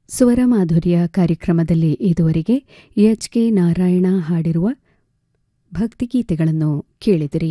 ಸ್ವರ ಮಾಧುರ್ಯ ಕಾರ್ಯಕ್ರಮದಲ್ಲಿ ಇದುವರೆಗೆ ಎಚ್ ಕೆ ನಾರಾಯಣ ಹಾಡಿರುವ ಭಕ್ತಿಗೀತೆಗಳನ್ನು ಕೇಳಿದಿರಿ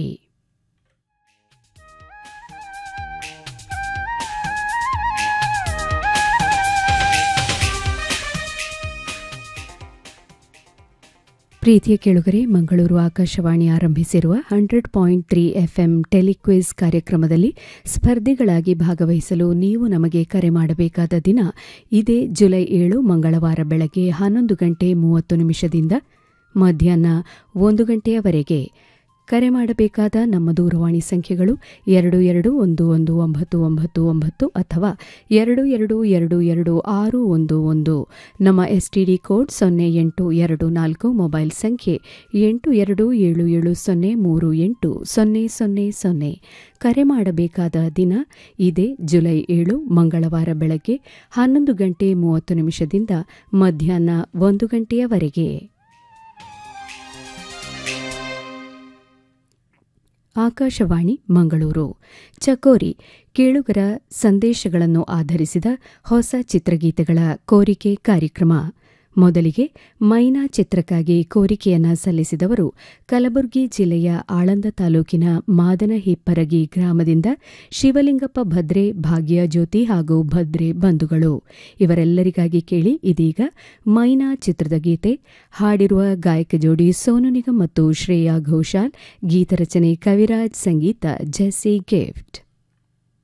ಪ್ರೀತಿಯ ಕೇಳುಗರೆ ಮಂಗಳೂರು ಆಕಾಶವಾಣಿ ಆರಂಭಿಸಿರುವ hundred point three FM telequiz ಕಾರ್ಯಕ್ರಮದಲ್ಲಿ ಸ್ಪರ್ಧಿಗಳಾಗಿ ಭಾಗವಹಿಸಲು ನೀವು ನಮಗೆ ಕರೆ ಮಾಡಬೇಕಾದ ದಿನ ಇದೇ ಜುಲೈ ಏಳು ಮಂಗಳವಾರ ಬೆಳಗ್ಗೆ ಹನ್ನೊಂದು ಗಂಟೆ ಮೂವತ್ತು ನಿಮಿಷದಿಂದ ಮಧ್ಯಾಹ್ನ ಒಂದು ಗಂಟೆಯವರೆಗೆ ಕರೆ ಮಾಡಬೇಕಾದ ನಮ್ಮ ದೂರವಾಣಿ ಸಂಖ್ಯೆಗಳು ಎರಡು ಎರಡು ಒಂದು ಒಂದು ಒಂಬತ್ತು ಒಂಬತ್ತು ಒಂಬತ್ತು ಅಥವಾ ಎರಡು ಎರಡು ಎರಡು ಎರಡು ಆರು ಒಂದು ಒಂದು ನಮ್ಮ ಎಸ್ಟಿಡಿ ಕೋಡ್ ಸೊನ್ನೆ ಎಂಟು ಎರಡು ನಾಲ್ಕು ಮೊಬೈಲ್ ಸಂಖ್ಯೆ ಎಂಟು ಎರಡು ಏಳು ಏಳು ಸೊನ್ನೆ ಮೂರು ಎಂಟು ಸೊನ್ನೆ ಸೊನ್ನೆ ಸೊನ್ನೆ ಕರೆ ಮಾಡಬೇಕಾದ ದಿನ ಇದೇ ಜುಲೈ ಏಳು ಮಂಗಳವಾರ ಬೆಳಗ್ಗೆ ಹನ್ನೊಂದು ಗಂಟೆ ಮೂವತ್ತು ನಿಮಿಷದಿಂದ ಮಧ್ಯಾಹ್ನ ಒಂದು ಗಂಟೆಯವರೆಗೆ ಆಕಾಶವಾಣಿ ಮಂಗಳೂರು ಚಕೋರಿ ಕೇಳುಗರ ಸಂದೇಶಗಳನ್ನು ಆಧರಿಸಿದ ಹೊಸ ಚಿತ್ರಗೀತೆಗಳ ಕೋರಿಕೆ ಕಾರ್ಯಕ್ರಮ ಮೊದಲಿಗೆ ಮೈನಾ ಚಿತ್ರಕ್ಕಾಗಿ ಕೋರಿಕೆಯನ್ನ ಸಲ್ಲಿಸಿದವರು ಕಲಬುರಗಿ ಜಿಲ್ಲೆಯ ಆಳಂದ ತಾಲೂಕಿನ ಮಾದನ ಹಿಪ್ಪರಗಿ ಗ್ರಾಮದಿಂದ ಶಿವಲಿಂಗಪ್ಪ ಭದ್ರೆ ಭಾಗ್ಯ ಜ್ಯೋತಿ ಹಾಗೂ ಭದ್ರೆ ಬಂಧುಗಳು ಇವರೆಲ್ಲರಿಗಾಗಿ ಕೇಳಿ ಇದೀಗ ಮೈನಾ ಚಿತ್ರದ ಗೀತೆ ಹಾಡಿರುವ ಗಾಯಕ ಜೋಡಿ ಸೋನು ನಿಗಮ್ ಮತ್ತು ಶ್ರೇಯಾ ಘೋಷಾಲ್ ಗೀತರಚನೆ ಕವಿರಾಜ್ ಸಂಗೀತ ಜೆಸ್ಸಿ ಗಿಫ್ಟ್